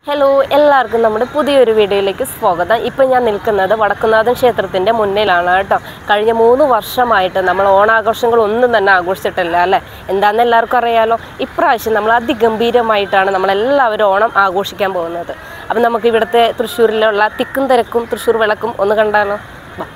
Hello എല്ലാവർക്കും നമ്മുടെ പുതിയൊരു വീഡിയോയിലേക്ക് സ്വാഗതം ഇപ്പം ഞാൻ നിൽക്കുന്നത് വടക്കുന്നാഥൻ ക്ഷേത്രത്തിൻ്റെ മുന്നിലാണ് കേട്ടോ കഴിഞ്ഞ മൂന്ന് വർഷമായിട്ട് നമ്മൾ ഓണാഘോഷങ്ങൾ ഒന്നും തന്നെ ആഘോഷിച്ചിട്ടില്ല അല്ലേ എന്താണെന്ന് എല്ലാവർക്കും അറിയാലോ ഇപ്രാവശ്യം നമ്മൾ അതിഗംഭീരമായിട്ടാണ് നമ്മളെല്ലാവരും ഓണം ആഘോഷിക്കാൻ പോകുന്നത് അപ്പം നമുക്ക് ഇവിടുത്തെ തൃശ്ശൂരിലുള്ള തിക്കും തിരക്കും തൃശ്ശൂർ വിളക്കും ഒന്ന് കണ്ടാലോ വാ.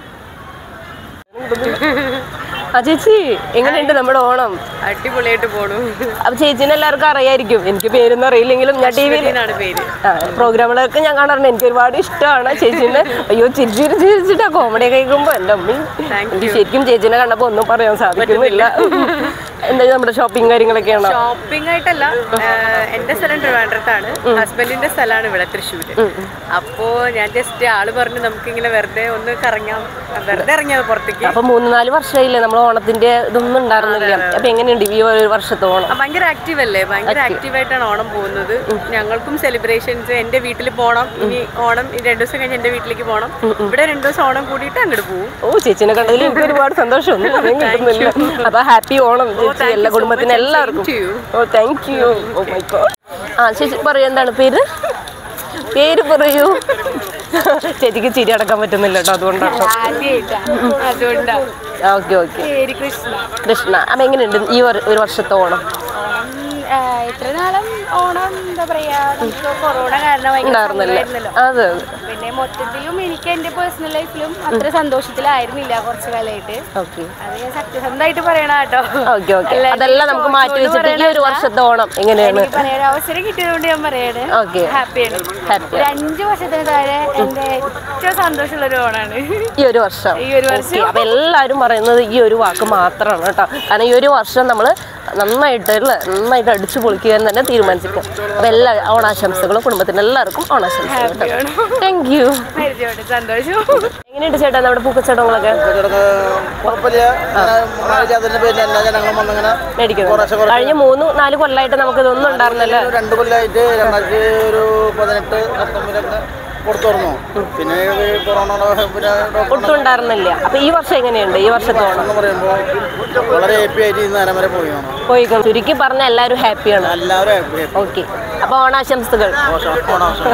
ആ ചേച്ചി എങ്ങനെയുണ്ട് നമ്മുടെ ഓണം അടിപൊളിയായിട്ട് പോണു അപ്പൊ ചേച്ചിനെ എല്ലാവർക്കും അറിയായിരിക്കും എനിക്ക് പേരൊന്നും അറിയില്ലെങ്കിലും ഞാൻ ടി വിയിൽ എന്നാണ് പേര് പ്രോഗ്രാമുകളൊക്കെ ഞാൻ കാണാറുണ്ട് എനിക്ക് ഒരുപാട് ഇഷ്ടമാണ് ചേച്ചീനെ അയ്യോ ചിരിച്ചിരി ചിരിച്ചിട്ടാ കോമഡി കേൾക്കുമ്പോ എൻ്റെ അമ്മ എനിക്ക് ശരിക്കും ചേച്ചീനെ കണ്ടപ്പോ ഒന്നും പറയാൻ സാധിക്കുന്നില്ല എന്താ നമ്മുടെ ഷോപ്പിംഗ് കാര്യങ്ങളൊക്കെയാണോ ഷോപ്പിംഗ് ആയിട്ടല്ല ആഹ് എന്റെ സ്ഥലം ട്രിവാൻഡ്രത്താണ് ഹസ്ബൻഡിന്റെ സ്ഥലമാണ് ഇവിടെ തൃശ്ശൂര് അപ്പോ ഞാൻ ജസ്റ്റ് ആള് പറഞ്ഞു നമുക്ക് ഇങ്ങനെ വെറുതെ ഒന്ന് കറങ്ങാം വെറുതെ ഇറങ്ങിയത് പുറത്തേക്ക് അപ്പൊ മൂന്ന് നാല് വർഷമായില്ലേ നമ്മൾ ഓണത്തിന്റെ ഇതൊന്നും ഉണ്ടായിരുന്നില്ല അപ്പൊ എങ്ങനെയുണ്ട് ഈ ഒരു വർഷത്തെ ഓണം ആ, ഭയങ്കര ആക്റ്റീവ് അല്ലേ ഭയങ്കര ആക്റ്റീവ് ആയിട്ടാണ് ഓണം പോകുന്നത് ഞങ്ങൾക്കും സെലിബ്രേഷൻസ് എന്റെ വീട്ടിൽ പോകണം ഇനി ഓണം ഈ രണ്ടു ദിവസം കഴിഞ്ഞ് എന്റെ വീട്ടിലേക്ക് പോകണം ഇവിടെ രണ്ടു ദിവസം ഓണം കൂടിയിട്ട് അങ്ങോട്ട് പോകും ഓ ചേച്ചിനെ കണ്ടതിൽ എനിക്ക് ഒരുപാട് സന്തോഷം ഒന്നും പറയാൻ കിട്ടുന്നില്ല അപ്പൊ ഹാപ്പി ഓണം ചേച്ചി എല്ലാ കുടുംബത്തിനും എല്ലാവർക്കും to you. Oh thank you oh my god ആ ചേച്ചി പറയൂ എന്താണ് പേര് പേര് പറയൂ ചേച്ചിക്ക് ചിരി അടക്കാൻ പറ്റുന്നില്ല കേട്ടോ അതുകൊണ്ടാണ് അതുകൊണ്ടാ ഓക്കെ ഓക്കെ പേര് കൃഷ്ണ കൃഷ്ണ അപ്പം എങ്ങനെയുണ്ട് ഈ ഒരു- ഒരു വർഷത്തെ ഓണം ഓണം ആ, ഇത്ര നാളും ഓണം എന്താ പറയാ നമുക്ക് കൊറോണ കാരണം ഭയങ്കര ഉണ്ടായിരുന്നില്ല സങ്കടമായിരുന്നല്ലോ. അതെ അതെ പിന്നെ മൊത്തത്തിലും എനിക്ക് എന്റെ പേഴ്സണൽ ലൈഫിലും അത്ര സന്തോഷത്തിലായിരുന്നില്ല കുറച്ച് കാലമായിട്ട് ഓക്കെ അത് ഞാൻ സത്യസന്ധമായിട്ട് പറയണ കേട്ടോ ഓക്കെ ഓക്കെ എല്ലാവരും അതെല്ലാം നമുക്ക് മാറ്റി ചോദിച്ചോണ്ട് വെച്ചിട്ട് ഈ ഒരു പറയണതല്ല. വർഷത്തെ ഓണം എങ്ങനെയാണ് എനിക്ക് പറയാൻ അവസരം കിട്ടിയതുകൊണ്ട് ഞാൻ പറയാണ് ഓക്കെ ഹാപ്പിയാണ് ഹാപ്പി ഒരു അഞ്ച് വർഷത്തിന് താഴെ എന്റെ ഏറ്റവും സന്തോഷമുള്ള ഒരു ഓണാണ് ഈ ഒരു വർഷം ഈ ഒരു വർഷം. Okay. അപ്പൊ എല്ലാവരും പറയുന്നത് ഈ ഒരു വാക്ക് മാത്രമാണ് കേട്ടോ കാരണം ഈ ഒരു വർഷം നമ്മൾ നന്നായിട്ട് അല്ലേ നന്നായിട്ട് അടിച്ചു പൊളിക്കുക എന്ന് തന്നെ തീരുമാനിച്ചിരിക്കും അപ്പൊ എല്ലാ ഓണാശംസകളും കുടുംബത്തിന് എല്ലാവർക്കും ഓണാശംസകൾ കേട്ടോ താങ്ക് യു പരിചയപ്പെട്ട സന്തോഷം എങ്ങനെയുണ്ട് ചേട്ടാ നമ്മുടെ പൂക്കച്ചടങ്ങളൊക്കെ ചെറുത് കുഴപ്പമില്ല അങ്ങനെ അതിന്റെ പേരിൽ എല്ലാ ജനങ്ങളും വന്നിങ്ങനെ മേടിക്കുന്നത് കുറേശ്ശെ കുറേശ്ശെ കഴിഞ്ഞ മൂന്ന് നാല് കൊല്ലമായിട്ട് നമുക്ക് ഇതൊന്നും ഉണ്ടായിരുന്നില്ല ഒരു രണ്ട് കൊല്ലമായിട്ട് രണ്ടായിരത്തി ഒരു പതിനെട്ട് പത്തൊമ്പതിലൊക്കെ പുറത്തു തുറന്നു പിന്നെ ഇത് കൊറോണ പിന്നെ ലോക്ക്ഡൗൺ ഒട്ടും ഉണ്ടായിരുന്നില്ല അപ്പൊ ഈ വർഷം എങ്ങനെയുണ്ട് ഈ വർഷത്തെ ഓണം എന്ന് പറയുമ്പോൾ വളരെ ഹാപ്പി ആയിട്ട് ഇന്ന് നേരം വരെ പോയി നമ്മൾ പോയി ചുരുക്കി പറഞ്ഞ എല്ലാവരും ഹാപ്പിയാണ് എല്ലാവരും ഹാപ്പി ഓക്കെ അപ്പൊ ഓണാശംസകൾ ഓണാശംസകൾ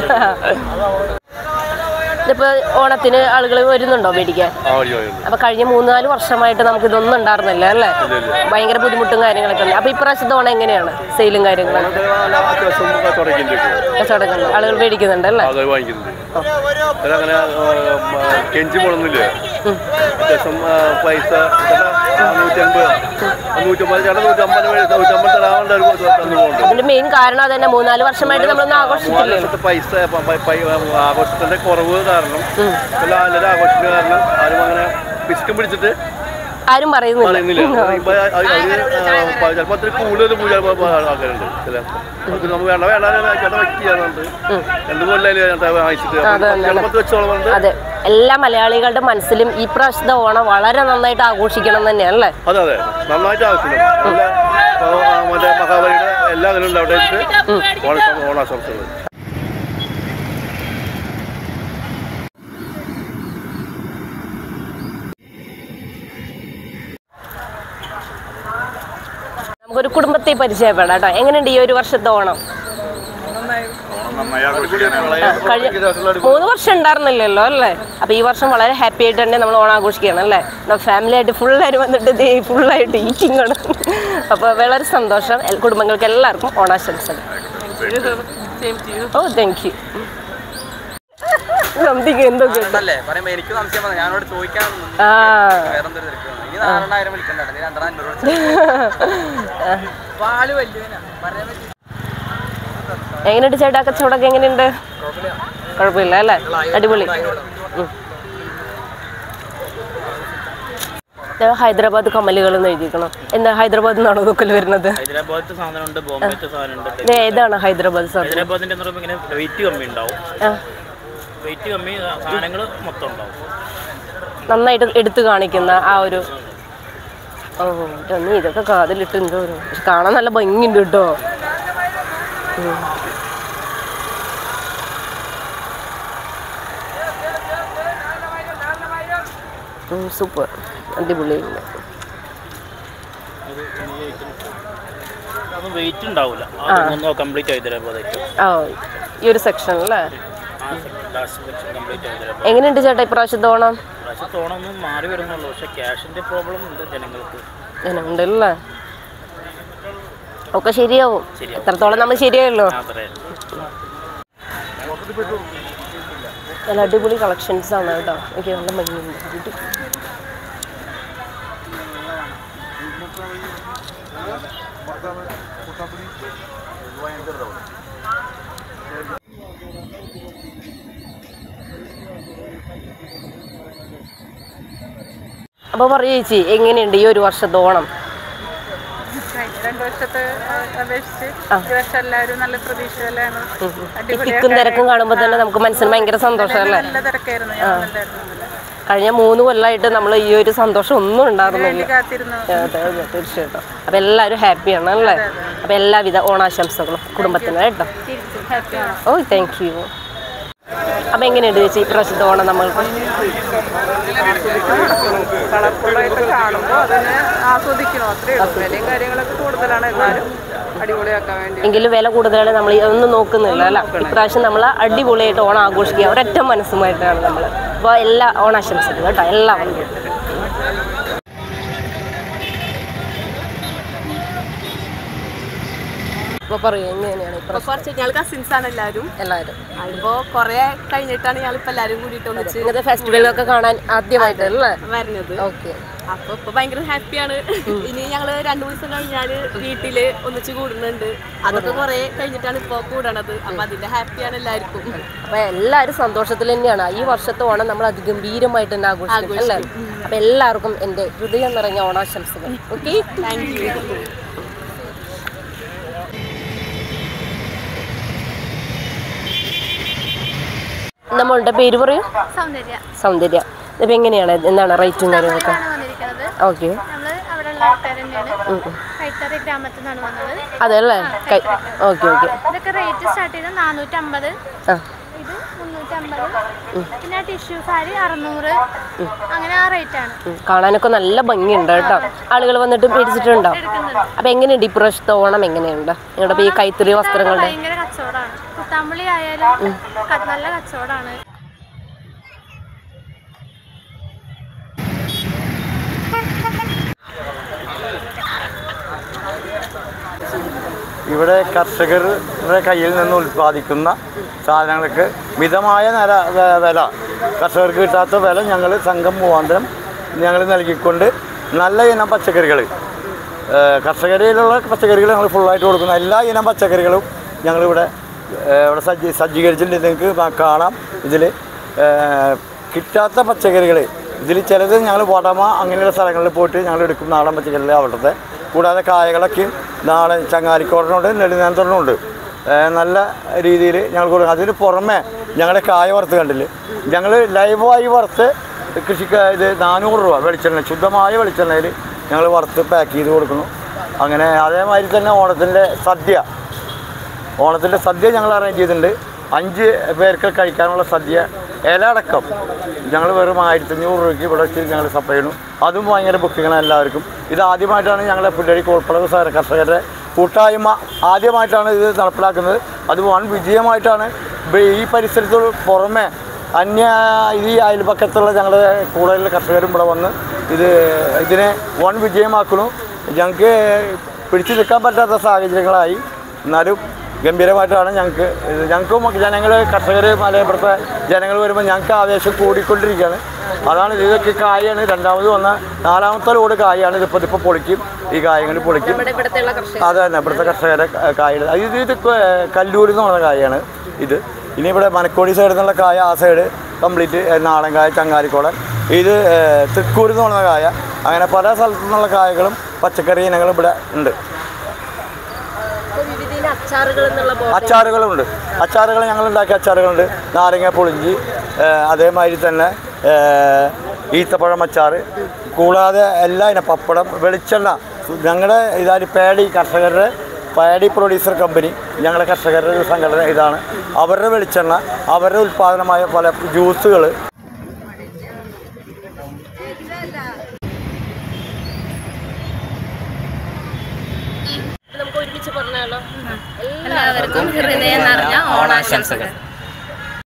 ഇതിപ്പോ ഓണത്തിന് ആളുകൾ വരുന്നുണ്ടോ മേടിക്കാൻ അപ്പൊ കഴിഞ്ഞ മൂന്നാല് വർഷമായിട്ട് നമുക്ക് ഇതൊന്നും ഉണ്ടായിരുന്നില്ല അല്ലേ ഭയങ്കര ബുദ്ധിമുട്ടും കാര്യങ്ങളൊക്കെ ഉണ്ട് അപ്പൊ ഇപ്രാവശ്യത്തെ ഓണം എങ്ങനെയാണ് സെയിലും കാര്യങ്ങളൊക്കെ അത്യാവശ്യം കച്ചവടക്കുന്നുണ്ട് കച്ചവടങ്ങൾ ആളുകൾ മേടിക്കുന്നുണ്ട് അല്ലേ അത് വാങ്ങിക്കുന്നുണ്ട് അതങ്ങനെ കെഞ്ചി പോണൊന്നുമില്ല അത്യാവശ്യം ആ, പൈസ നൂറ്റമ്പത് നൂറ്റമ്പത് ചേട്ടൻ നൂറ്റമ്പത് വഴി നൂറ്റമ്പത് തരാണ്ട് ഒരു തന്നു പോകുന്നുണ്ട് അതിന്റെ മെയിൻ കാരണം അത് തന്നെ മൂന്നാല് വർഷമായിട്ട് നമ്മളൊന്നും ആഘോഷിച്ചില്ല വർഷത്തെ പൈസ പ- പ- പ- ആഘോഷത്തിന്റെ കുറവ് കാരണം എല്ലാവരും ആഘോഷത്തിന്റെ കാരണം ആരും അങ്ങനെ പിസ്കം പിടിച്ചിട്ട് ആരും പറയുന്നില്ല പറയുന്നില്ല ഇപ്പൊ അത് അത് ആ, ചിലപ്പോ അത്ര കൂടുതൽ പൂജ ആൾക്കാരുണ്ട് ചില അപ്പൊ നമുക്ക് വേണ്ട വേണ്ട ചേട്ടൻ വയ്ക്കാന്നുണ്ട് രണ്ടു കൊല്ലായാലും വാങ്ങിച്ചിട്ട് ചിലപ്പോ വെച്ചോളം പറഞ്ഞിട്ട് അതെ എല്ലാ മലയാളികളുടെ മനസ്സിലും ഈ പ്രാവശ്യത്തെ ഓണം വളരെ നന്നായിട്ട് ആഘോഷിക്കണം തന്നെയാണ് അല്ലേ അതെ അതെ നന്നായിട്ട് ആവശ്യമുണ്ട് നല്ല ആ, മറ്റേ മഹാബലിയുടെ എല്ലാ ഇതിലും ഉണ്ടാവട്ടെ വെച്ചിട്ട് ഓണ ഓണാശംസകൾ നമുക്കൊരു കുടുംബത്തെ പരിചയപ്പെടാം കേട്ടോ എങ്ങനെയുണ്ട് ഈ ഒരു വർഷത്തെ ഓണം കഴിഞ്ഞ മൂന്ന് വർഷം ഉണ്ടായിരുന്നില്ലല്ലോ അല്ലേ അപ്പൊ ഈ വർഷം വളരെ ഹാപ്പി ആയിട്ട് തന്നെ നമ്മൾ ഓണം ആഘോഷിക്കുകയാണ് അല്ലേ ഫാമിലി ആയിട്ട് ഫുള്ളായിട്ട് വന്നിട്ട് ഫുള്ളായിട്ട് ഈറ്റിംഗ് ആണ് അപ്പോൾ വളരെ സന്തോഷം എൽ- കുടുംബങ്ങൾക്ക് എല്ലാവർക്കും ഓണാശംസകൾ ഓ താങ്ക് യു സംതിങ് എന്തോ കേട്ടോ അല്ലേ പറയുമ്പോ എനിക്ക് സംശയം വന്നു ഞാനോട് ചോദിക്കാൻ ആ വേറെന്തൊരു തിരക്കാണ് ഇനി നാലെണ്ണായിരം വിളിക്കണ്ട നീ രണ്ടെണ്ണം അഞ്ഞൂറ് വിളിച്ചാ പാല് വലിയവനാ പറയാൻ പറ്റി എങ്ങനെയുണ്ട് ചേട്ടാ കച്ചവടമൊക്കെ എങ്ങനെയുണ്ട് കുഴപ്പമില്ല അല്ലേ അടിപൊളി ഉം. ഇത് ഹൈദരാബാദ് കമ്മലുകൾ എന്ന് എഴുതിക്കണം എന്താ ഹൈദരാബാദ് നിന്നാണോ നോക്കൽ വരുന്നത് ഹൈദരാബാദത്തെ സാധനമുണ്ട് ബോംബെത്തെ സാധനമുണ്ട് ഇത് ഏതാണ് ഹൈദരാബാദ് സാധനം ഹൈദരാബാദിന്റെ എന്ന് പറയുമ്പോൾ ഇങ്ങനെ വെയിറ്റ് കമ്മി ഉണ്ടാവും ആ, വെയിറ്റ് കമ്മി സാധനങ്ങൾ മൊത്തം ഉണ്ടാവും നന്നായിട്ട് എടുത്തു കാണിക്കുന്ന ആ ഒരു ഓ നീ ഇതൊക്കെ കാതിലിട്ട് എന്തോ ഒരു പക്ഷെ കാണാൻ നല്ല ഭംഗിയുണ്ട് കേട്ടോ സൂപ്പർ അടിപൊളിയുണ്ട് അതൊന്നും വെയിറ്റ് ഉണ്ടാവില്ല അതൊന്നും കംപ്ലീറ്റ് ഹൈദരാബാദ് ഐറ്റം ആ ഈ ഒരു സെക്ഷൻ അല്ലേ ആ ലാസ്റ്റ് സെക്ഷൻ കംപ്ലീറ്റ് ആയത് എങ്ങനെയുണ്ട് ചേട്ടാ ഇപ്രാവശ്യത്തെ ഓണം പ്രാവശ്യത്തെ ഓണം ഒന്നും മാറി വരുന്നുള്ളൂ പക്ഷെ ക്യാഷിന്റെ പ്രോബ്ലം ഉണ്ട് ജനങ്ങൾക്ക് ഉണ്ടല്ലേ ഒക്കെ ശരിയാവും എത്രത്തോളം നമ്മൾ ശരിയായല്ലോ അത്രേ നല്ല അടിപൊളി കളക്ഷൻസ് ആണ് കേട്ടോ എനിക്ക് നല്ല ഭംഗിയുണ്ട് ഇത് അപ്പൊ പറയൂ ചേച്ചി എങ്ങനെയുണ്ട് ഈ ഒരു വർഷത്തെ ഓണം രണ്ടു വർഷത്തെ അപേക്ഷിച്ച് ഈ വർഷം എല്ലാവരും നല്ല പ്രതീക്ഷയിലാണ് ഈ തിക്കും തിരക്കും കാണുമ്പോൾ തന്നെ നമുക്ക് മനസ്സിന് ഭയങ്കര സന്തോഷമല്ലേ നല്ല തിരക്കായിരുന്നു ഞങ്ങളുണ്ടായിരുന്നു കഴിഞ്ഞ മൂന്ന് കൊല്ലമായിട്ട് നമ്മൾ ഈ ഒരു സന്തോഷം ഒന്നും ഉണ്ടായിരുന്നില്ല കാത്തിരുന്നു അതെ അതെ തീർച്ചയായിട്ടും അപ്പം എല്ലാവരും ഹാപ്പിയാണ് അല്ലേ അപ്പം എല്ലാവിധ ഓണാശംസകളും കുടുംബത്തിന് കേട്ടോ ഓ താങ്ക് യു അപ്പം എങ്ങനെയുണ്ട് ചേച്ചി ഇപ്രാവശ്യത്തെ ഓണം നമ്മൾക്ക് കളർഫുള്ളായിട്ട് കാണുമ്പോൾ അതിനെ ആസ്വദിക്കണം അത്രേ ഉള്ളൂ വിലയും കാര്യങ്ങളൊക്കെ കൂടുതലാണ് എന്നാലും അടിപൊളിയാക്കാൻ വേണ്ടി എങ്കിലും വില കൂടുതലാണ് നമ്മൾ ഒന്നും നോക്കുന്നില്ല അല്ല ഇപ്രാവശ്യം നമ്മൾ അടിപൊളിയായിട്ട് ഓണം ആഘോഷിക്കുക ഒരൊറ്റ മനസ്സുമായിട്ടാണ് നമ്മൾ അപ്പോൾ എല്ലാ ഓണാശംസകളും കേട്ടോ എല്ലാവർക്കും അപ്പോൾ പറയൂ എങ്ങനെയാണ് ഇപ്രാവശ്യം കുറച്ച് ഞങ്ങൾ കസിൻസ് ആണ് എല്ലാവരും എല്ലാവരും അതിപ്പോ കൊറേ കഴിഞ്ഞിട്ടാണ് ഞങ്ങൾ ഇപ്പൊ എല്ലാരും കൂടിയിട്ട് ഒന്നിച്ച് ഇങ്ങനത്തെ ഫെസ്റ്റിവലൊക്കെ കാണാൻ ആദ്യമായിട്ടല്ലേ വരുന്നത് ഓക്കെ അപ്പൊ ഇപ്പൊ ഭയങ്കര ഹാപ്പിയാണ് ഇനി ഞങ്ങള് രണ്ടു ദിവസം കഴിഞ്ഞാല് വീട്ടില് ഒന്നിച്ച് കൂടുന്നുണ്ട് അതൊക്കെ കൊറേ കഴിഞ്ഞിട്ടാണ് ഇപ്പൊ കൂടണത് അപ്പൊ അതിന്റെ ഹാപ്പിയാണ് എല്ലാവർക്കും അപ്പൊ എല്ലാവരും സന്തോഷത്തിൽ തന്നെയാണ് ഈ വർഷത്തെ ഓണം നമ്മൾ അതിഗംഭീരമായിട്ട് തന്നെ ആഘോഷിക്കും അല്ലേ അപ്പൊ എല്ലാവർക്കും എൻ്റെ ഹൃദയം നിറഞ്ഞ ഓണാശംസകൾ ഓക്കെ താങ്ക് യു നമ്മളുടെ പേര് പറയൂ സൗന്ദര്യ സൗന്ദര്യ ഇതിപ്പോ എങ്ങനെയാണ് എന്താണ് റേറ്റും കാര്യങ്ങളൊക്കെ ആണ് വന്നിരിക്കുന്നത് ഓക്കെ നമ്മള് അവിടെയുള്ള ആൾക്കാർ തന്നെയാണ് കൈത്തറി ഗ്രാമത്തിൽ നിന്നാണ് വന്നത് അതെല്ലേ ഓക്കെ ഓക്കെ ഇതൊക്കെ റേറ്റ് സ്റ്റാർട്ട് ചെയ്ത് നാനൂറ്റമ്പത് ആ ഇത് മുന്നൂറ്റമ്പത് പിന്നെ ടിഷ്യൂ സാരി അറുന്നൂറ് അങ്ങനെ ആ റേറ്റ് ആണ് ഉം. കാണാനൊക്കെ നല്ല ഭംഗിയുണ്ട് കേട്ടോ ആളുകൾ വന്നിട്ട് മേടിച്ചിട്ടുണ്ടോ എടുക്കുന്നുണ്ട് അപ്പൊ എങ്ങനെയുണ്ട് ഇപ്രാവശ്യത്തെ ഓണം എങ്ങനെയുണ്ട് നിങ്ങളുടെ ഇപ്പൊ ഈ കൈത്തറി വസ്ത്രങ്ങളുടെ ഭയങ്കര കച്ചവടമാണ് കുത്താമ്പളി ആയാലും ക- നല്ല കച്ചവടമാണ് ഇവിടെ കർഷകരുടെ കയ്യിൽ നിന്ന് ഉൽപ്പാദിക്കുന്ന സാധനങ്ങൾക്ക് മിതമായ നില വെ- വില കർഷകർക്ക് കിട്ടാത്ത വില ഞങ്ങൾ സംഘം മുഖാന്തരം ഞങ്ങൾ നൽകിക്കൊണ്ട് നല്ല ഇനം പച്ചക്കറികൾ കർഷകരിലുള്ള പച്ചക്കറികൾ ഞങ്ങൾ ഫുള്ളായിട്ട് കൊടുക്കുന്ന എല്ലാ ഇനം പച്ചക്കറികളും ഞങ്ങളിവിടെ ഏഹ്, ഇവിടെ സജ്ജീ സജ്ജീകരിച്ചിട്ടുണ്ട് നിങ്ങൾക്ക് കാ- കാണാം ഇതിൽ കിട്ടാത്ത പച്ചക്കറികൾ ഇതിൽ ചിലത് ഞങ്ങൾ വടമ അങ്ങനെയുള്ള സ്ഥലങ്ങളിൽ പോയിട്ട് ഞങ്ങൾ എടുക്കും നാടൻ പച്ചക്കറികൾ അവിടുത്തെ കൂടാതെ കായകളൊക്കെ നാടൻ ചങ്ങാലിക്കോടനുണ്ട് നെടുനേന്ത്രനുണ്ട് നല്ല രീതിയിൽ ഞങ്ങൾ കൊടുക്കും അതിന് പുറമെ ഞങ്ങളുടെ കായ വറുത്ത് കണ്ടില്ലേ ഞങ്ങൾ ലൈവായി വറുത്ത് കൃഷിക്ക് ഇത് നാനൂറ് രൂപ വെളിച്ചെണ്ണ ശുദ്ധമായ വെളിച്ചെണ്ണയിൽ ഞങ്ങൾ വറുത്ത് പാക്ക് ചെയ്ത് കൊടുക്കുന്നു അങ്ങനെ അതേമാതിരി തന്നെ ഓണത്തിൻ്റെ സദ്യ ഓണത്തിൻ്റെ സദ്യ ഞങ്ങൾ അറേഞ്ച് ചെയ്തിട്ടുണ്ട് അഞ്ച് പേർക്ക് കഴിക്കാനുള്ള സദ്യ ഇല അടക്കം ഞങ്ങൾ വെറും ആയിരത്തി അഞ്ഞൂറ് രൂപയ്ക്ക് ഇവിടെ വെച്ച് ഞങ്ങൾ സപ്ലൈ ചെയ്യുന്നു അതും ഭയങ്കര ബുക്കിങ്ങാണ് എല്ലാവർക്കും ഇത് ആദ്യമായിട്ടാണ് ഞങ്ങളെ പുല്ലഴി കോൾപ്പളവ് സഹകരണ കർഷകരുടെ കൂട്ടായ്മ ആദ്യമായിട്ടാണ് ഇത് നടപ്പിലാക്കുന്നത് അത് വൻ വിജയമായിട്ടാണ് ഇപ്പൊ ഈ പരിസരത്തോട് പുറമെ അന്യ ഈ അയൽപക്കത്തുള്ള ഞങ്ങളുടെ കൂടുതൽ കർഷകരും ഇവിടെ വന്ന് ഇത് ഇതിനെ വൻ വിജയമാക്കുന്നു ഞങ്ങൾക്ക് പിടിച്ചു നിൽക്കാൻ പറ്റാത്ത സാഹചര്യങ്ങളായി എന്നാലും ഗംഭീരമായിട്ടാണ് ഞങ്ങൾക്ക് ഇത് ഞങ്ങൾക്കും ജനങ്ങൾ കർഷകർ മലയപ്പുറത്തെ ജനങ്ങൾ വരുമ്പോൾ ഞങ്ങൾക്ക് ആവേശം കൂടിക്കൊണ്ടിരിക്കുകയാണ് അതാണ് ഇതൊക്കെ കായാണ് രണ്ടാമത് വന്ന നാലാമത്തെ ലോഡ് കായാണ് ഇതിപ്പോൾ ഇതിപ്പോൾ പൊളിക്കും ഈ കായങ്ങൾ പൊളിക്കും നമ്മുടെ ഇവിടത്തെയുള്ള കർഷകർ അതെ തന്നെ ഇവിടുത്തെ കർഷകരെ കായകൾ ഇത് ഇത് ക- കല്ലൂരിൽ നിന്ന് പറഞ്ഞ കായാണ് ഇത് ഇനി ഇവിടെ മനക്കോടി സൈഡിൽ നിന്നുള്ള കായ ആ സൈഡ് കംപ്ലീറ്റ് നാടൻ കായ ചങ്ങാലിക്കോടൻ ഇത് ഏഹ്, തൃക്കൂരിൽ നിന്ന് പറഞ്ഞ കായ അങ്ങനെ പല സ്ഥലത്തു നിന്നുള്ള കായകളും പച്ചക്കറി ഇനങ്ങളും ഇവിടെ ഉണ്ട് വിവിധ അച്ചാറുകൾ എന്നുള്ള ബോർഡ് അച്ചാറുകളുണ്ട് അച്ചാറുകൾ ഞങ്ങൾ ഉണ്ടാക്കിയ അച്ചാറുകളുണ്ട് നാരങ്ങ പുളിഞ്ചി ഏഹ്, അതേമാതിരി തന്നെ ഏഹ്, ഈത്തപ്പഴം അച്ചാറ് കൂടാതെ എല്ലാ ഇനം പപ്പടം വെളിച്ചെണ്ണ ഞങ്ങളുടെ ഇതാണ് പേടി കർഷകരുടെ പാഡി പ്രൊഡ്യൂസർ കമ്പനി ഞങ്ങളുടെ കർഷകരുടെ ഒരു സംഘടന ഇതാണ് അവരുടെ വെളിച്ചെണ്ണ അവരുടെ ഉൽപ്പാദനമായ പല ജ്യൂസുകൾ നമുക്ക് ഒരുമിച്ച് പറഞ്ഞാലോ എല്ലാവർക്കും ഹൃദയം നിറഞ്ഞ ഓണാശംസകൾ ആശംസകൾ